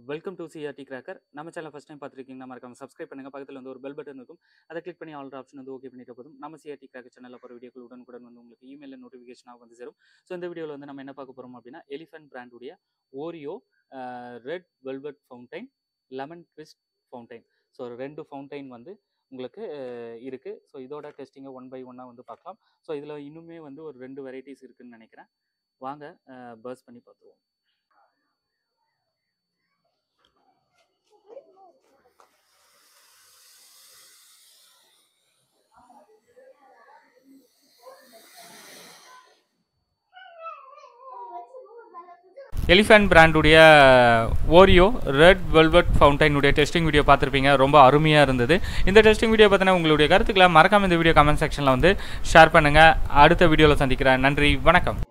welcome to CRT cracker நம்ம channel first time பார்த்துருக்கீங்கன்னா மறக்காம சப்ஸ்கிரைப் பண்ணுங்க பக்கத்தில் வந்து ஒரு பெல் பட்டன் இருக்கும் அதை கிளிக் பண்ணி ஆல் ஆப்ஷன் வந்து ஓகே பண்ணிட்டு போதும் நம்ம சிஆர்டி கிராக்கர் சேனலில் போகிற வீடியோக்கள் உடனுக்குடன் வந்து உங்களுக்கு இமெயிலில் நோட்டிஃபிகேஷனாக வந்து சேரும் ஸோ இந்த வீடியோவில் வந்து நம்ம என்ன பார்க்க போகிறோம் அப்படின்னா எலிஃபென்ட் பிராண்டுடைய Oreo red velvet fountain lemon twist fountain so ரெண்டு ஃபவுண்டைன் வந்து உங்களுக்கு இருக்குது ஸோ இதோட டெஸ்டிங்கை ஒன் பை ஒன்னாக வந்து பார்க்கலாம் ஸோ இதில் இன்னுமே வந்து ஒரு ரெண்டு வெரைட்டிஸ் இருக்குன்னு நினைக்கிறேன் வாங்க பர்ஸ் பண்ணி பார்த்துருவோம் எலிஃபென்ட் பிராண்டுடைய ஓரியோ ரெட் வெல்வெட் ஃபவுண்டைனுடைய டெஸ்டிங் வீடியோ பார்த்துருப்பீங்க ரொம்ப அருமையாக இருந்தது இந்த டெஸ்டிங் வீடியோ பற்றின உங்களுடைய கருத்துக்களை மறக்காம இந்த வீடியோ கமெண்ட் செக்ஷனில் வந்து ஷேர் பண்ணுங்கள் அடுத்த வீடியோவில் சந்திக்கிறேன் நன்றி வணக்கம்